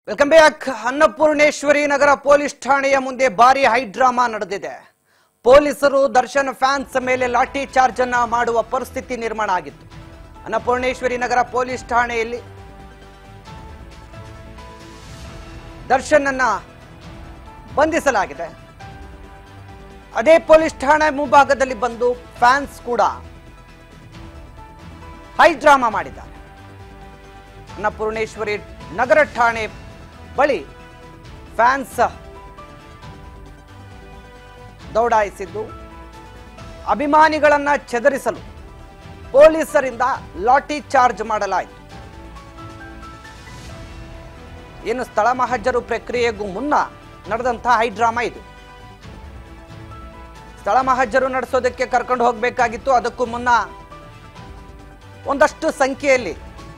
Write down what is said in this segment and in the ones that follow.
welcome back Annapoorneshwari Nagar police ಠಾಣೆಯ ಮುಂದೆ ಭಾರಿ ಹೈಡ್ರಾಮಾ ನಡೆದಿದೆ ಪೊಲೀಸರು ದರ್ಶನ್ ಫ್ಯಾನ್ಸ್ ಮೇಲೆ ಲಾಠಿ ಚಾರ್ಜ್ ಅನ್ನ ಮಾಡುವ ಪರಿಸ್ಥಿತಿ ನಿರ್ಮಾಣ ಆಗಿತ್ತು ಅನ್ನಪೂರ್ಣೇಶ್ವರಿ ನಗರ ಪೊಲೀಸ್ ಠಾಣೆಯಲ್ಲಿ ದರ್ಶನ್ ಅನ್ನ ಬಂಧಿಸಲಾಗಿದೆ ಅದೇ ಪೊಲೀಸ್ ಠಾಣೆ ಮುಂಭಾಗದಲ್ಲಿ ಬಂದು ಫ್ಯಾನ್ಸ್ ಕೂಡ ಹೈಡ್ರಾಮಾ ಮಾಡಿದ್ದಾರೆ ಅನ್ನಪೂರ್ಣೇಶ್ವರಿ ನಗರ ಠಾಣೆ ಬಳಿ ಫ್ಯಾನ್ಸ್ ದೌಡಾಯಿಸಿದ್ದು ಅಭಿಮಾನಿಗಳನ್ನ ಚದರಿಸಲು ಪೊಲೀಸರಿಂದ ಲಾಠಿ ಚಾರ್ಜ್ ಮಾಡಲಾಯಿತು ಏನು ಸ್ಥಳ ಮಹಜ್ಜರು ಪ್ರಕ್ರಿಯೆಗೂ ಮುನ್ನ ನಡೆದಂತಹ ಹೈಡ್ರಾಮಾ ಇದು ಸ್ಥಳ ಮಹಜ್ಜರು ನಡೆಸೋದಕ್ಕೆ ಕರ್ಕೊಂಡು ಹೋಗಬೇಕಾಗಿತ್ತು ಅದಕ್ಕೂ ಮುನ್ನ ಒಂದಷ್ಟು ಸಂಖ್ಯೆಯಲ್ಲಿ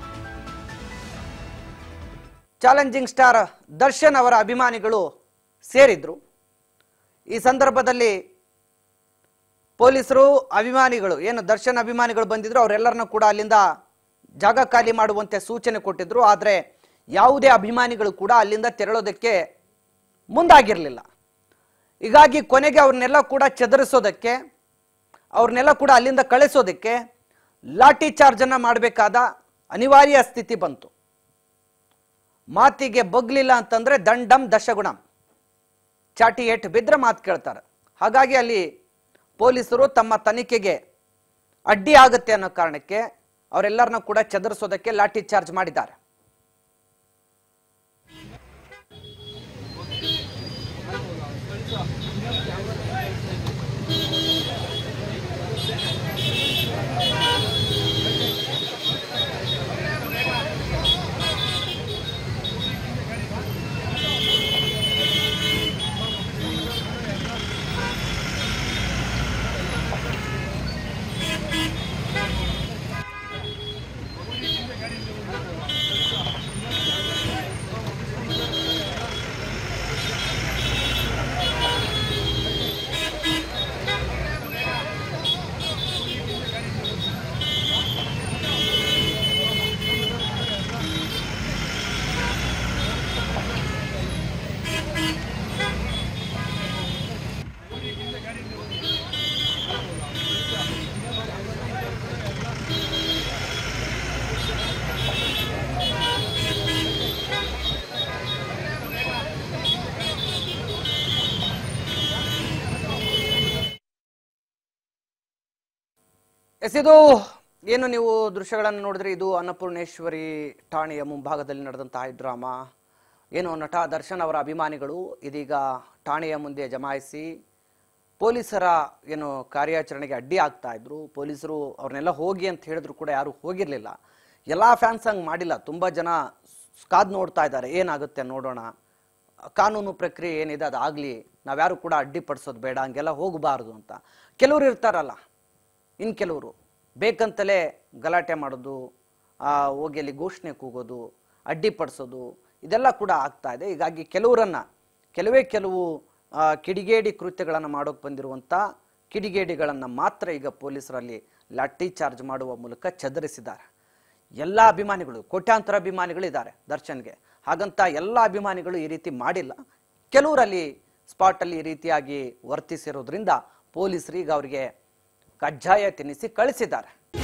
ಚಾಲೆಂಜಿಂಗ್ ಸ್ಟಾರ್ ದರ್ಶನ್ ಅವರ ಅಭಿಮಾನಿಗಳು ಸೇರಿದ್ರು ಈ ಸಂದರ್ಭದಲ್ಲಿ ಪೊಲೀಸರು ಅಭಿಮಾನಿಗಳು ಏನು ದರ್ಶನ್ ಅಭಿಮಾನಿಗಳು ಬಂದಿದ್ರು ಅವರೆಲ್ಲರನ್ನೂ ಕೂಡ ಅಲ್ಲಿಂದ ಜಾಗ ಖಾಲಿ ಮಾಡುವಂತೆ ಸೂಚನೆ ಕೊಟ್ಟಿದ್ರು ಆದರೆ ಯಾವುದೇ ಅಭಿಮಾನಿಗಳು ಕೂಡ ಅಲ್ಲಿಂದ ತೆರಳೋದಕ್ಕೆ ಮುಂದಾಗಿರಲಿಲ್ಲ ಹೀಗಾಗಿ ಕೊನೆಗೆ ಅವ್ರನ್ನೆಲ್ಲ ಕೂಡ ಚದರಿಸೋದಕ್ಕೆ ಅವ್ರನ್ನೆಲ್ಲ ಕೂಡ ಅಲ್ಲಿಂದ ಕಳಿಸೋದಕ್ಕೆ ಲಾಠಿ ಚಾರ್ಜನ್ನು ಮಾಡಬೇಕಾದ ಅನಿವಾರ್ಯ ಸ್ಥಿತಿ ಬಂತು ಮಾತಿಗೆ ಬಗ್ಲಿಲ್ಲ ಅಂತಂದ್ರೆ ದಂಡಂ ದಶಗುಣಂ ಚಾಟಿ ಏಟ್ ಬಿದ್ರೆ ಮಾತು ಕೇಳ್ತಾರೆ ಹಾಗಾಗಿ ಅಲ್ಲಿ ಪೊಲೀಸರು ತಮ್ಮ ತನಿಖೆಗೆ ಅಡ್ಡಿ ಆಗುತ್ತೆ ಅನ್ನೋ ಕಾರಣಕ್ಕೆ ಅವರೆಲ್ಲರನ್ನ ಕೂಡ ಚದರಿಸೋದಕ್ಕೆ ಲಾಠಿ ಚಾರ್ಜ್ ಮಾಡಿದ್ದಾರೆ ಎಸ್ ಇದು ಏನು ನೀವು ದೃಶ್ಯಗಳನ್ನು ನೋಡಿದ್ರೆ ಇದು ಅನ್ನಪೂರ್ಣೇಶ್ವರಿ ಠಾಣೆಯ ಮುಂಭಾಗದಲ್ಲಿ ನಡೆದಂತಹ ಈ ಡ್ರಾಮಾ ಏನು ನಟ ದರ್ಶನ್ ಅವರ ಅಭಿಮಾನಿಗಳು ಇದೀಗ ಠಾಣೆಯ ಮುಂದೆ ಜಮಾಯಿಸಿ ಪೊಲೀಸರ ಏನು ಕಾರ್ಯಾಚರಣೆಗೆ ಅಡ್ಡಿ ಆಗ್ತಾ ಇದ್ರು ಪೊಲೀಸರು ಅವ್ರನ್ನೆಲ್ಲ ಹೋಗಿ ಅಂತ ಹೇಳಿದ್ರು ಕೂಡ ಯಾರು ಹೋಗಿರ್ಲಿಲ್ಲ ಎಲ್ಲಾ ಫ್ಯಾನ್ಸ್ ಹಂಗೆ ಮಾಡಿಲ್ಲ ತುಂಬಾ ಜನ ಕಾದ್ ನೋಡ್ತಾ ಇದ್ದಾರೆ ಏನಾಗುತ್ತೆ ನೋಡೋಣ ಕಾನೂನು ಪ್ರಕ್ರಿಯೆ ಏನಿದೆ ಅದಾಗ್ಲಿ ನಾವ್ಯಾರು ಕೂಡ ಅಡ್ಡಿಪಡಿಸೋದು ಬೇಡ ಹಂಗೆಲ್ಲ ಹೋಗಬಾರ್ದು ಅಂತ ಕೆಲವರು ಇರ್ತಾರಲ್ಲ ಇನ್ನು ಕೆಲವರು ಬೇಕಂತಲೇ ಗಲಾಟೆ ಮಾಡೋದು ಆ, ಹೋಗಿ ಅಲ್ಲಿ ಘೋಷಣೆ ಕೂಗೋದು ಅಡ್ಡಿಪಡಿಸೋದು ಇದೆಲ್ಲ ಕೂಡ ಆಗ್ತಾ ಇದೆ ಹೀಗಾಗಿ ಕೆಲವರನ್ನ ಕೆಲವೇ ಕೆಲವು ಆ, ಕಿಡಿಗೇಡಿ ಕೃತ್ಯಗಳನ್ನು ಮಾಡೋಕೆ ಬಂದಿರುವಂಥ ಕಿಡಿಗೇಡಿಗಳನ್ನು ಮಾತ್ರ ಈಗ ಪೊಲೀಸರಲ್ಲಿ ಲಾಠಿ ಚಾರ್ಜ್ ಮಾಡುವ ಮೂಲಕ ಚದರಿಸಿದ್ದಾರೆ ಎಲ್ಲ ಅಭಿಮಾನಿಗಳು ಕೋಟ್ಯಾಂತರ ಅಭಿಮಾನಿಗಳು ಇದ್ದಾರೆ ದರ್ಶನ್ಗೆ ಹಾಗಂತ ಎಲ್ಲ ಅಭಿಮಾನಿಗಳು ಈ ರೀತಿ ಮಾಡಿಲ್ಲ ಕೆಲವರಲ್ಲಿ ಸ್ಪಾಟಲ್ಲಿ ಈ ರೀತಿಯಾಗಿ ವರ್ತಿಸಿರೋದ್ರಿಂದ ಪೊಲೀಸರು ಈಗ ಅವರಿಗೆ ಕಜ್ಜಾಯ ತಿನ್ನಿಸಿ ಕಳಿಸಿದ್ದಾರೆ